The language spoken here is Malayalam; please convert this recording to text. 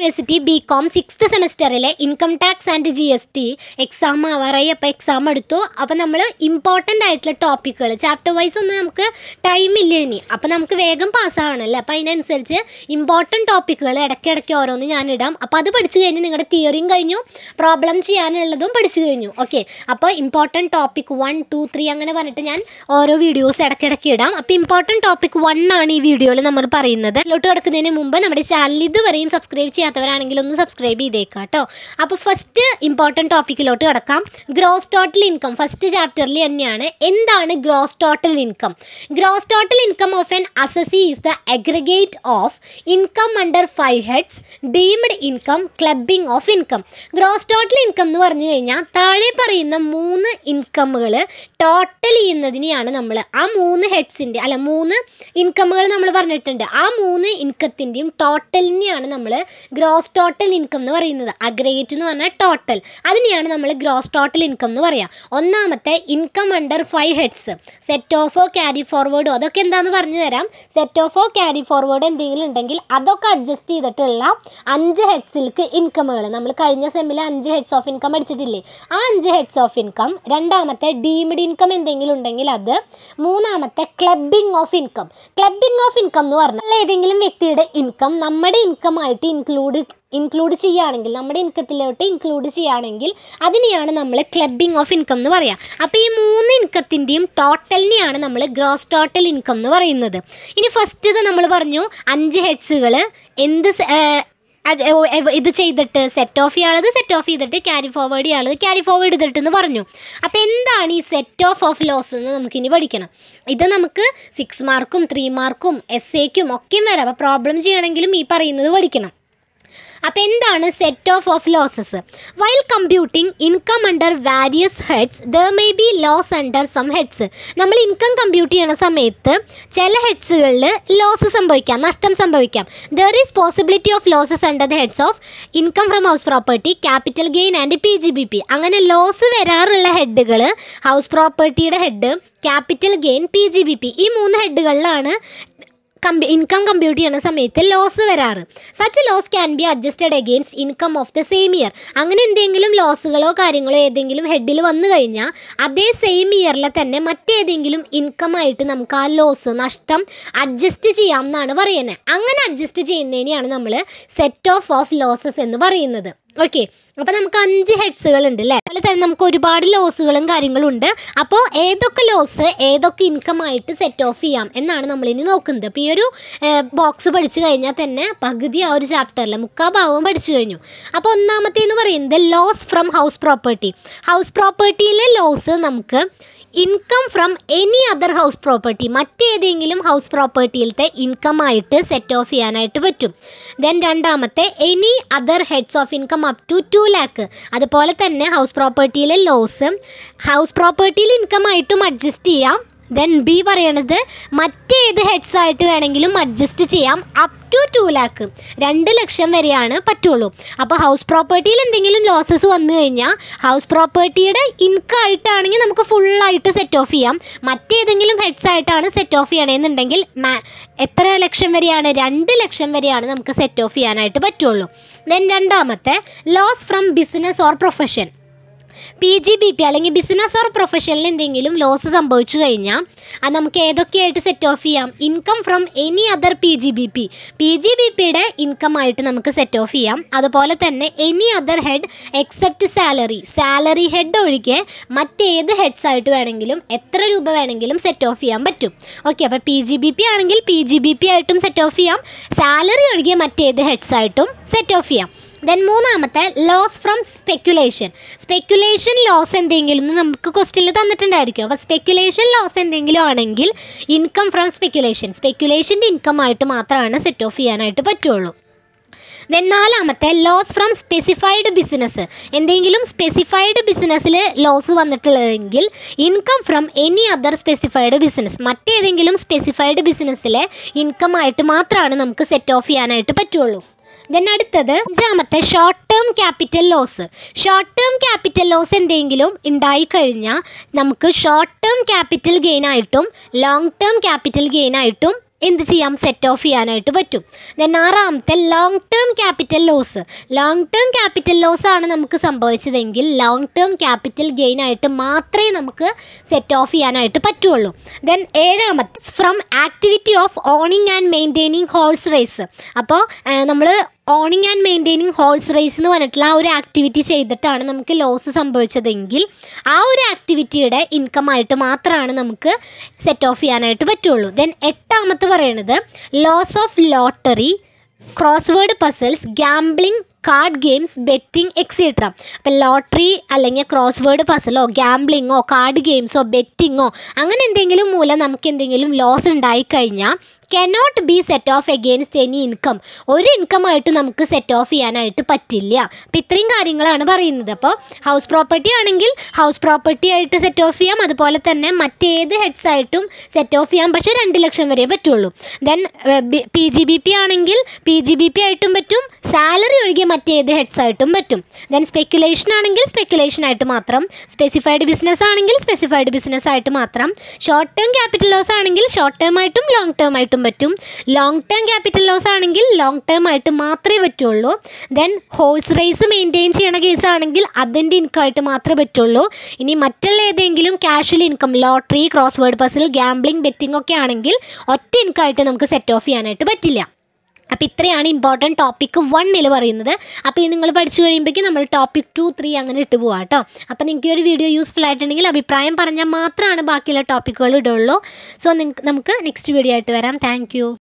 യൂണിവേഴ്സിറ്റി ബി കോം സിക്സ്ത് സെമസ്റ്ററിലെ income tax and G S T exam ആവാറായി അപ്പോൾ എക്സാം എടുത്തു അപ്പോൾ നമ്മൾ ഇമ്പോർട്ടൻ്റ് ആയിട്ടുള്ള ടോപ്പിക്കുകൾ ചാപ്റ്റർ വൈസ് ഒന്നും നമുക്ക് ടൈം ഇല്ല ഇനി അപ്പോൾ നമുക്ക് വേഗം പാസ്സാവണമല്ലോ അപ്പോൾ അതിനനുസരിച്ച് ഇമ്പോർട്ടൻറ്റ് ടോപ്പിക്കുകൾ ഇടയ്ക്കിടയ്ക്ക് ഓരോന്ന് ഞാൻ ഇടാം അപ്പോൾ അത് പഠിച്ചു കഴിഞ്ഞ് നിങ്ങളുടെ തിയറിയും കഴിഞ്ഞു പ്രോബ്ലം ചെയ്യാനുള്ളതും പഠിച്ചു കഴിഞ്ഞു ഓക്കെ അപ്പോൾ important topic one two three അങ്ങനെ പറഞ്ഞിട്ട് ഞാൻ ഓരോ വീഡിയോസ് ഇടയ്ക്കിടയ്ക്ക് ഇടാം അപ്പോൾ ഇമ്പോർട്ടൻറ്റ് ടോപ്പിക് വൺ ആണ് ഈ വീഡിയോയിൽ നമ്മൾ പറയുന്നത് ഇതിലോട്ട് കിടക്കുന്നതിന് മുമ്പ് നമ്മുടെ ചാനൽ ഇതുവരെയും സബ്സ്ക്രൈബ് ചെയ്യാത്തവരാണെങ്കിൽ ഒന്ന് സബ്സ്ക്രൈബ് ചെയ്തേക്കാം കേട്ടോ അപ്പോൾ ഫസ്റ്റ് ഇമ്പോർട്ടൻറ്റ് ടോപ്പിക്കിലോട്ട് കിടക്കാം ഗ്രോസ് ടോട്ടൽ ഇൻകം ഫസ്റ്റ് ചാപ്റ്ററിൽ തന്നെയാണ് എന്താണ് gross total income gross total income of an assessee is the aggregate of income under five heads deemed income clubbing of income gross total income എന്ന് പറഞ്ഞു കഴിഞ്ഞാൽ താഴെ പറയുന്ന മൂന്ന് ഇൻകമുകൾ ടോട്ടൽ ചെയ്യുന്നതിനെയാണ് നമ്മൾ ആ മൂന്ന് ഹെഡ്സിൻ്റെ അല്ല മൂന്ന് ഇൻകമുകൾ നമ്മൾ പറഞ്ഞിട്ടുണ്ട് ആ മൂന്ന് ഇൻകത്തിൻ്റെയും ടോട്ടലിനെയാണ് നമ്മൾ ഗ്രോസ് ടോട്ടൽ ഇൻകം എന്ന് പറയുന്നത് അഗ്രഗേറ്റ് എന്ന് പറഞ്ഞാൽ ടോട്ടൽ അതിനെയാണ് നമ്മൾ ഗ്രോസ് ടോട്ടൽ ഇൻകം എന്ന് പറയുക ഒന്നാമത്തെ income under five heads set ഓഫോ ക്യാരി ഫോർവേഡോ അതൊക്കെ എന്താണെന്ന് പറഞ്ഞു തരാം സെറ്റ് ഓഫോ ക്യാരി ഫോർവേഡ് എന്തെങ്കിലും ഉണ്ടെങ്കിൽ അതൊക്കെ അഡ്ജസ്റ്റ് ചെയ്തിട്ടുള്ള അഞ്ച് ഹെഡ്സിലേക്ക് ഇൻകമുകൾ നമ്മൾ കഴിഞ്ഞ സെമ്മിൽ അഞ്ച് ഹെഡ്സ് ഓഫ് ഇൻകം അടിച്ചിട്ടില്ലേ ആ അഞ്ച് ഹെഡ്സ് ഓഫ് ഇൻകം രണ്ടാമത്തെ ഡീംഡ് ഇൻകം എന്തെങ്കിലും ഉണ്ടെങ്കിൽ അത് മൂന്നാമത്തെ clubbing of income clubbing of income എന്ന് പറഞ്ഞാൽ ഏതെങ്കിലും വ്യക്തിയുടെ ഇൻകം നമ്മുടെ ഇൻകം ആയിട്ട് ഇൻക്ലൂഡ് ഇൻക്ലൂഡ് ചെയ്യുകയാണെങ്കിൽ നമ്മുടെ ഇൻകത്തിലോട്ട് ഇൻക്ലൂഡ് ചെയ്യുകയാണെങ്കിൽ അതിനെയാണ് നമ്മൾ ക്ലബിംഗ് ഓഫ് ഇൻകം എന്ന് പറയുക അപ്പോൾ ഈ മൂന്ന് ഇൻകത്തിൻ്റെയും ടോട്ടലിനെയാണ് നമ്മൾ ഗ്രോസ് ടോട്ടൽ ഇൻകം എന്ന് പറയുന്നത് ഇനി ഫസ്റ്റ് ഇത് നമ്മൾ പറഞ്ഞു അഞ്ച് ഹെഡ്സുകൾ എന്ത് സ- ഏർ അത് ഓ- എവ- ഇത് ചെയ്തിട്ട് സെറ്റ് ഓഫ് ചെയ്യാനുള്ളത് സെറ്റ് ഓഫ് ചെയ്തിട്ട് ക്യാരി ഫോർവേഡ് ചെയ്യാനുള്ളത് ക്യാരി ഫോർവേഡ് ചെയ്തിട്ട് എന്ന് പറഞ്ഞു അപ്പോൾ എന്താണ് ഈ സെറ്റ് ഓഫ് ഓഫ് ലോസ് എന്ന് നമുക്കിനി പഠിക്കണം ഇത് നമുക്ക് സിക്സ് മാർക്കും ത്രീ മാർക്കും എസ് എക്കും ഒക്കെയും വരാം അപ്പോൾ പ്രോബ്ലം ചെയ്യണമെങ്കിലും ഈ പറയുന്നത് പഠിക്കണം അപ്പോൾ എന്താണ് set off of losses while computing income under various heads there may be loss under some heads നമ്മൾ ഇൻകം കമ്പ്യൂട്ട് ചെയ്യണ സമയത്ത് ചില ഹെഡ്സുകളിൽ ലോസ് സംഭവിക്കാം നഷ്ടം സംഭവിക്കാം there is possibility of losses under the heads of income from house property capital gain and P G B P അങ്ങനെ ലോസ് വരാറുള്ള ഹെഡുകൾ ഹൗസ് പ്രോപ്പർട്ടിയുടെ head capital gain P G B P ഈ മൂന്ന് ഹെഡുകളിലാണ് കമ്പി ഇൻകം കമ്പ്യൂട്ട് ചെയ്യുന്ന സമയത്ത് ലോസ് വരാറ് such loss can be adjusted against income of the same year അങ്ങനെ എന്തെങ്കിലും ലോസുകളോ കാര്യങ്ങളോ ഏതെങ്കിലും ഹെഡിൽ വന്നു കഴിഞ്ഞാൽ അതേ സെയിം ഇയറിലെ തന്നെ മറ്റേതെങ്കിലും ഇൻകം ആയിട്ട് നമുക്ക് ആ ലോസ് നഷ്ടം അഡ്ജസ്റ്റ് ചെയ്യാം എന്നാണ് പറയുന്നത് അങ്ങനെ അഡ്ജസ്റ്റ് ചെയ്യുന്നതിനെയാണ് നമ്മൾ സെറ്റ് ഓഫ് ഓഫ് ലോസസ് എന്ന് പറയുന്നത് ഓക്കെ അപ്പോൾ നമുക്ക് അഞ്ച് ഹെഡ്സുകൾ ഉണ്ട് അല്ലേ അതുപോലെ തന്നെ നമുക്ക് ഒരുപാട് ലോസുകളും കാര്യങ്ങളും ഉണ്ട് അപ്പോൾ ഏതൊക്കെ ലോസ് ഏതൊക്കെ ഇൻകം ആയിട്ട് സെറ്റ് ഓഫ് ചെയ്യാം എന്നാണ് നമ്മളിനി നോക്കുന്നത് അപ്പോൾ ഈ ഒരു ബോക്സ് പഠിച്ചു കഴിഞ്ഞാൽ തന്നെ പകുതി ആ ഒരു ചാപ്റ്ററിൽ മുക്കാൽ ഭാഗവും പഠിച്ചു കഴിഞ്ഞു അപ്പോൾ ഒന്നാമത്തേന്ന് പറയുന്നത് loss from house property house പ്രോപ്പർട്ടിയിലെ ലോസ് നമുക്ക് income from any other house property മറ്റേതെങ്കിലും ഹൗസ് പ്രോപ്പർട്ടിയിലത്തെ ഇൻകം ആയിട്ട് സെറ്റ് ഓഫ് ചെയ്യാനായിട്ട് പറ്റും ദെൻ രണ്ടാമത്തെ any other heads of income up to two lakh അതുപോലെ തന്നെ ഹൗസ് പ്രോപ്പർട്ടിയിലെ ലോസ് ഹൗസ് പ്രോപ്പർട്ടിയിൽ ഇൻകം ആയിട്ടും അഡ്ജസ്റ്റ് ചെയ്യാം ദെൻ ബി പറയണത് മറ്റേത് ഹെഡ്സ് ആയിട്ട് വേണമെങ്കിലും അഡ്ജസ്റ്റ് ചെയ്യാം അപ് ടു ടു ലാക്ക് രണ്ട് ലക്ഷം വരെയാണ് പറ്റുള്ളൂ അപ്പോൾ ഹൗസ് പ്രോപ്പർട്ടിയിൽ എന്തെങ്കിലും ലോസസ് വന്നു കഴിഞ്ഞാൽ ഹൗസ് പ്രോപ്പർട്ടിയുടെ ഇൻകം ആയിട്ടാണെങ്കിൽ നമുക്ക് ഫുള്ളായിട്ട് സെറ്റ് ഓഫ് ചെയ്യാം മറ്റേതെങ്കിലും ഹെഡ്സ് ആയിട്ടാണ് സെറ്റ് ഓഫ് ചെയ്യണമെന്നുണ്ടെങ്കിൽ മാ എത്ര ലക്ഷം വരെയാണ് രണ്ട് ലക്ഷം വരെയാണ് നമുക്ക് സെറ്റ് ഓഫ് ചെയ്യാനായിട്ട് പറ്റുള്ളൂ ദെൻ രണ്ടാമത്തെ loss from business or profession P G B P അല്ലെങ്കിൽ ബിസിനസ് ഓർ പ്രൊഫഷനിൽ എന്തെങ്കിലും ലോസ് സംഭവിച്ചു കഴിഞ്ഞാൽ അത് നമുക്ക് ഏതൊക്കെയായിട്ട് സെറ്റ് ഓഫ് ചെയ്യാം income from any other P G B P P G B പിയുടെ ഇൻകം ആയിട്ട് നമുക്ക് സെറ്റ് ഓഫ് ചെയ്യാം അതുപോലെ തന്നെ any other head except salary salary head ഒഴികെ മറ്റേത് ഹെഡ്സ് ആയിട്ട് വേണമെങ്കിലും എത്ര രൂപ വേണമെങ്കിലും സെറ്റ് ഓഫ് ചെയ്യാൻ പറ്റും ഓക്കെ അപ്പോൾ പി ജി ബി പി ആണെങ്കിൽ പി ജി ബി പി ആയിട്ടും സെറ്റ് ഓഫ് ചെയ്യാം സാലറി ഒഴികെ മറ്റേത് ഹെഡ്സ് ആയിട്ടും സെറ്റ് ഓഫ് ചെയ്യാം ദെൻ മൂന്നാമത്തെ loss from speculation speculation loss എന്തെങ്കിലും നമുക്ക് ക്വസ്റ്റ്യനിൽ തന്നിട്ടുണ്ടായിരിക്കും അപ്പോൾ സ്പെക്കുലേഷൻ ലോസ് എന്തെങ്കിലും ആണെങ്കിൽ ഇൻകം ഫ്രം സ്പെക്കുലേഷൻ സ്പെക്കുലേഷൻ്റെ ഇൻകം ആയിട്ട് മാത്രമാണ് സെറ്റ് ഓഫ് ചെയ്യാനായിട്ട് പറ്റുള്ളൂ ദെൻ നാലാമത്തെ ലോസ് ഫ്രം സ്പെസിഫൈഡ് ബിസിനസ് എന്തെങ്കിലും സ്പെസിഫൈഡ് ബിസിനസ്സിൽ ലോസ് വന്നിട്ടുള്ളതെങ്കിൽ income from any other specified business മറ്റേതെങ്കിലും സ്പെസിഫൈഡ് ബിസിനസ്സിലെ ഇൻകം ആയിട്ട് മാത്രമാണ് നമുക്ക് സെറ്റ് ഓഫ് ചെയ്യാനായിട്ട് പറ്റുള്ളൂ ദെൻ അടുത്തത് അഞ്ചാമത്തെ short term capital loss short term capital loss എന്തെങ്കിലും ഉണ്ടായി കഴിഞ്ഞാൽ നമുക്ക് ഷോർട്ട് ടേം ക്യാപിറ്റൽ ഗെയിൻ ആയിട്ടും ലോങ് ടേം ക്യാപിറ്റൽ ഗെയിൻ ആയിട്ടും എന്ത് ചെയ്യാം സെറ്റ് ഓഫ് ചെയ്യാനായിട്ട് പറ്റും ദെൻ ആറാമത്തെ long term capital loss long term capital loss ആണ് നമുക്ക് സംഭവിച്ചതെങ്കിൽ ലോങ് ടേം ക്യാപിറ്റൽ ഗെയിൻ ആയിട്ട് മാത്രമേ നമുക്ക് സെറ്റ് ഓഫ് ചെയ്യാനായിട്ട് പറ്റുള്ളൂ ദെൻ ഏഴാമത്തെ from activity of owning and maintaining horse race അപ്പോൾ നമ്മൾ owning and maintaining horse race എന്ന് പറഞ്ഞിട്ടുള്ള ആ ഒരു ആക്ടിവിറ്റി ചെയ്തിട്ടാണ് നമുക്ക് ലോസ് സംഭവിച്ചതെങ്കിൽ ആ ഒരു ആക്ടിവിറ്റിയുടെ ഇൻകം ആയിട്ട് മാത്രമാണ് നമുക്ക് സെറ്റ് ഓഫ് ചെയ്യാനായിട്ട് പറ്റുള്ളൂ ദെൻ എട്ടാമത്തെ പറയണത് loss of lottery crossword puzzles gambling card games betting etcetera അപ്പം ലോട്ടറി അല്ലെങ്കിൽ ക്രോസ്വേഡ് പസിലോ ഗാംബ്ലിങ്ങോ കാർഡ് ഗെയിംസോ ബെറ്റിങ്ങോ അങ്ങനെ എന്തെങ്കിലും മൂലം നമുക്ക് എന്തെങ്കിലും ലോസ് ഉണ്ടായിക്കഴിഞ്ഞാൽ cannot be set off against any income ഒരു ഇൻകമായിട്ട് നമുക്ക് സെറ്റ് ഓഫ് ചെയ്യാനായിട്ട് പറ്റില്ല അപ്പം ഇത്രയും കാര്യങ്ങളാണ് പറയുന്നത് അപ്പോൾ ഹൗസ് പ്രോപ്പർട്ടി ആണെങ്കിൽ ഹൗസ് പ്രോപ്പർട്ടി ആയിട്ട് സെറ്റ് ഓഫ് ചെയ്യാം അതുപോലെ തന്നെ മറ്റേത് ഹെഡ്സ് ആയിട്ടും സെറ്റ് ഓഫ് ചെയ്യാം പക്ഷേ രണ്ട് ലക്ഷം വരെ പറ്റുള്ളൂ then P G B P ആണെങ്കിൽ പി ജി ബി പി ആയിട്ടും പറ്റും സാലറി ഒഴികെ മറ്റേത് ഹെഡ്സ് ആയിട്ടും പറ്റും ദെൻ സ്പെക്കുലേഷൻ ആണെങ്കിൽ സ്പെക്കുലേഷൻ ആയിട്ട് മാത്രം സ്പെസിഫൈഡ് ബിസിനസ് ആണെങ്കിൽ സ്പെസിഫൈഡ് ബിസിനസ് ആയിട്ട് മാത്രം ഷോർട്ട് ടേം ക്യാപിറ്റൽ ലോസ് ആണെങ്കിൽ ഷോർട്ട് ടേം ആയിട്ടും ലോങ് ടേം ആയിട്ടും പറ്റും ലോങ് ടേം ക്യാപിറ്റൽ ലോസ് ആണെങ്കിൽ ലോങ് ടേം ആയിട്ട് മാത്രമേ പറ്റുള്ളൂ ദെൻ ഹോഴ്സ് റേസ് മെയിൻറ്റെയിൻ ചെയ്യണ കേസ് ആണെങ്കിൽ അതിൻ്റെ ഇൻകം ആയിട്ട് മാത്രമേ പറ്റുള്ളൂ ഇനി മറ്റുള്ള ഏതെങ്കിലും casual income lottery crossword puzzle gambling betting ഒക്കെ ആണെങ്കിൽ ഒറ്റ ഇൻകം ആയിട്ട് നമുക്ക് സെറ്റ് ഓഫ് ചെയ്യാനായിട്ട് പറ്റില്ല അപ്പോൾ ഇത്രയാണ് ഇമ്പോർട്ടൻറ്റ് ടോപ്പിക്ക് വണ്ണിൽ പറയുന്നത് അപ്പോൾ ഇത് നിങ്ങൾ പഠിച്ചു കഴിയുമ്പോഴേക്കും നമ്മൾ ടോപ്പിക് ടു ത്രീ അങ്ങനെ ഇട്ട് പോവാം കേട്ടോ അപ്പോൾ നിങ്ങൾക്ക് ഈ ഒരു വീഡിയോ യൂസ്ഫുൾ ആയിട്ടുണ്ടെങ്കിൽ അഭിപ്രായം പറഞ്ഞാൽ മാത്രമാണ് ബാക്കിയുള്ള ടോപ്പിക്കുകൾ ഇടുള്ളൂ സോ നമുക്ക് നെക്സ്റ്റ് വീഡിയോ ആയിട്ട് വരാം താങ്ക്